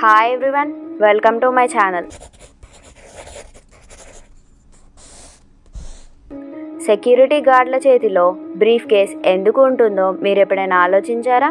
hi everyone welcome to my channel security గార్డుల చేతిలో brief case ఎందుకు ఉంటుందో మీరు ఎప్పుడైనా ఆలోచించారా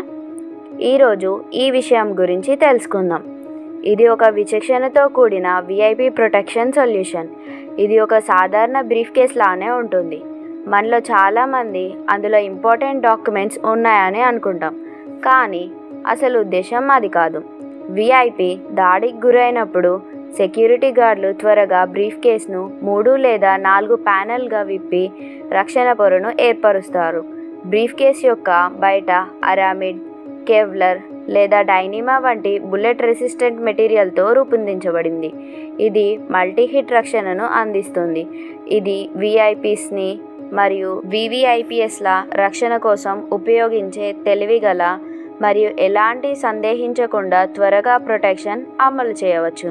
ఈరోజు ఈ విషయం గురించి తెలుసుకుందాం ఇది ఒక విచక్షణతో కూడిన విఐపి ప్రొటెక్షన్ సొల్యూషన్ ఇది ఒక సాధారణ బ్రీఫ్ కేస్ లానే ఉంటుంది మనలో చాలామంది అందులో ఇంపార్టెంట్ డాక్యుమెంట్స్ ఉన్నాయని అనుకుంటాం కానీ అసలు ఉద్దేశం అది కాదు విఐపి దాడికి గురైనప్పుడు సెక్యూరిటీ గార్డులు త్వరగా బ్రీఫ్ కేస్ను మూడు లేదా నాలుగు ప్యానెల్గా విప్పి రక్షణ పొరను ఏర్పరుస్తారు బ్రీఫ్ కేస్ యొక్క బయట అరామిడ్ కెవ్లర్ లేదా డైనిమా వంటి బుల్లెట్ రెసిస్టెంట్ మెటీరియల్తో రూపొందించబడింది ఇది మల్టీహిట్ రక్షణను అందిస్తుంది ఇది విఐపీస్ని మరియు వివిఐపిఎస్ల రక్షణ కోసం ఉపయోగించే తెలివిగల మరియు ఎలాంటి సందేహించకుండా త్వరగా ప్రొటెక్షన్ అమలు చేయవచ్చు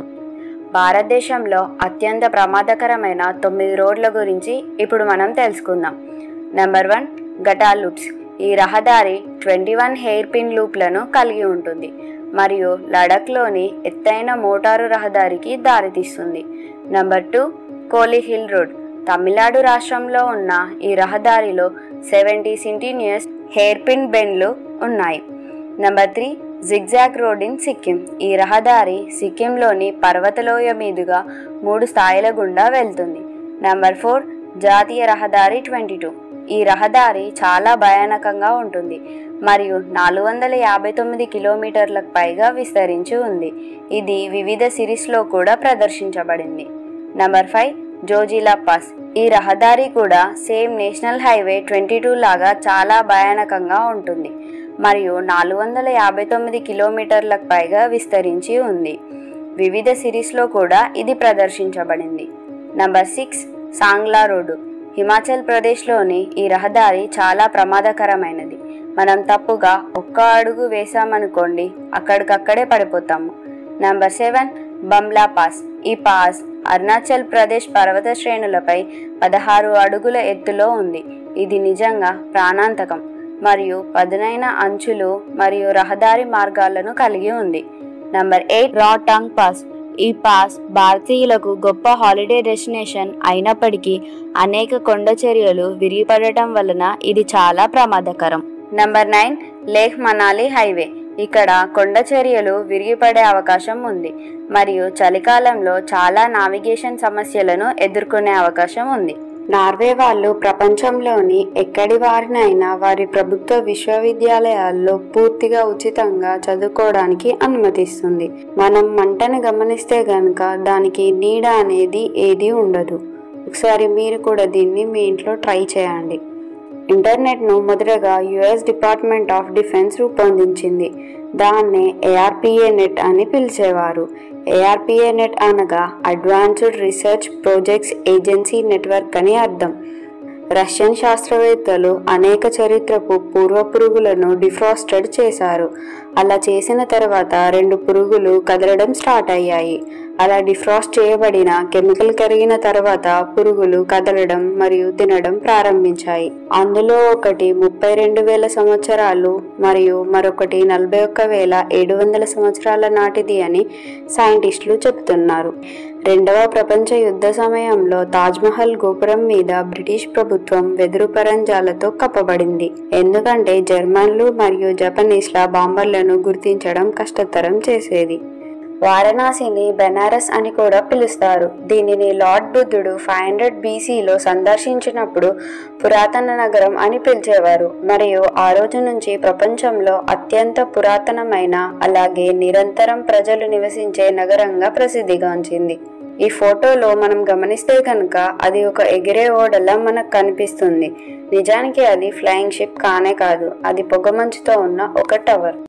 భారతదేశంలో అత్యంత ప్రమాదకరమైన తొమ్మిది రోడ్ల గురించి ఇప్పుడు మనం తెలుసుకుందాం నెంబర్ వన్ గటా లూప్స్ ఈ రహదారి ట్వంటీ వన్ హెయిర్ పిన్ లూప్లను కలిగి ఉంటుంది మరియు లడఖ్లోని ఎత్తైన మోటారు రహదారికి దారితీస్తుంది number two Kolli hill road Tamil Nadu రాష్ట్రంలో ఉన్న ఈ రహదారిలో సెవెంటీ సెంటీనియర్స్ హెయిర్ పిన్ బెండ్లు ఉన్నాయి number three zigzag road in Sikkim ఈ రహదారి సిక్కింలోని పర్వతలోయ మీదుగా మూడు స్థాయిల గుండా వెళ్తుంది నెంబర్ ఫోర్ జాతీయ రహదారి ట్వంటీ టూ ఈ రహదారి చాలా భయానకంగా ఉంటుంది మరియు నాలుగు వందల యాభై తొమ్మిది కిలోమీటర్లకు పైగా విస్తరించి ఉంది ఇది వివిధ సిరీస్లో కూడా ప్రదర్శించబడింది నెంబర్ ఫైవ్ జోజిలా పాస్ ఈ రహదారి కూడా same national highway twenty two లాగా చాలా భయానకంగా ఉంటుంది మరియు నాలుగు వందల యాభై తొమ్మిది కిలోమీటర్లకు పైగా విస్తరించి ఉంది వివిధ సిరీస్లో కూడా ఇది ప్రదర్శించబడింది number six Sangla road Himachal ప్రదేశ్లోని ఈ రహదారి చాలా ప్రమాదకరమైనది మనం తప్పుగా ఒక్క అడుగు వేసామనుకోండి అక్కడికక్కడే పడిపోతాము నంబర్ సెవెన్ బంబ్లా పాస్ ఈ పాస్ అరుణాచల్ ప్రదేశ్ పర్వత శ్రేణులపై పదహారు అడుగుల ఎత్తులో ఉంది ఇది నిజంగా ప్రాణాంతకం మరియు పదునైన అంచులు మరియు రహదారి మార్గాలను కలిగి ఉంది నంబర్ ఎయిట్ రాటాంగ్ పాస్ ఈ పాస్ భారతీయులకు గొప్ప హాలిడే డెస్టినేషన్ అయినప్పటికీ అనేక కొండ చర్యలు విరిగిపడటం వలన ఇది చాలా ప్రమాదకరం number nine Leh Manali highway ఇక్కడ కొండ చర్యలు విరిగిపడే అవకాశం ఉంది మరియు చలికాలంలో చాలా నావిగేషన్ సమస్యలను ఎదుర్కొనే అవకాశం ఉంది నార్వే వాళ్ళు ప్రపంచంలోని ఎక్కడి వారినైనా వారి ప్రభుత్వ విశ్వవిద్యాలయాల్లో పూర్తిగా ఉచితంగా చదువుకోవడానికి అనుమతిస్తుంది మనం మంటను గమనిస్తే గనుక దానికి నీడ అనేది ఏది ఉండదు ఒకసారి మీరు కూడా దీన్ని మీ ఇంట్లో ట్రై చేయండి ఇంటర్నెట్ను మొదటగా యుఎస్ డిపార్ట్మెంట్ ఆఫ్ డిఫెన్స్ రూపొందించింది దాన్నే ఏఆర్పిఏ నెట్ అని పిలిచేవారు ఏఆర్పిఏ నెట్ అనగా advanced research projects agency network అని అర్థం రష్యన్ శాస్త్రవేత్తలు అనేక చరిత్రపు పూర్వ పురుగులను డిఫ్రాస్టెడ్ చేశారు అలా చేసిన తర్వాత రెండు పురుగులు కదలడం స్టార్ట్ అయ్యాయి అలా డిఫ్రాస్ట్ చేయబడిన కెమికల్ కరిగిన తర్వాత పురుగులు కదలడం మరియు తినడం ప్రారంభించాయి అందులో ఒకటి ముప్పై రెండు వేల సంవత్సరాలు మరియు మరొకటి నలభై ఒక్క వేల ఏడు వందల సంవత్సరాల నాటిది అని సైంటిస్టులు చెబుతున్నారు రెండవ ప్రపంచ యుద్ధ సమయంలో తాజ్మహల్ గోపురం మీద బ్రిటిష్ ప్రభుత్వం వెదురు పరంజాలతో కప్పబడింది ఎందుకంటే జర్మన్లు మరియు జపనీస్ల బాంబర్లను గుర్తించడం కష్టతరం చేసేది వారణాసిని బెనారస్ అని కూడా పిలుస్తారు దీనిని లార్డ్ బుద్ధుడు ఫైవ్ హండ్రెడ్ బీసీలో సందర్శించినప్పుడు పురాతన నగరం అని పిలిచేవారు మరియు ఆ రోజు నుంచి ప్రపంచంలో అత్యంత పురాతనమైన అలాగే నిరంతరం ప్రజలు నివసించే నగరంగా ప్రసిద్ధిగాంచింది ఈ ఫోటోలో మనం గమనిస్తే కనుక అది ఒక ఎగిరే ఓడలా మనకు కనిపిస్తుంది నిజానికి అది ఫ్లయింగ్ షిప్ కానే కాదు అది పొగమంచుతో ఉన్న ఒక టవర్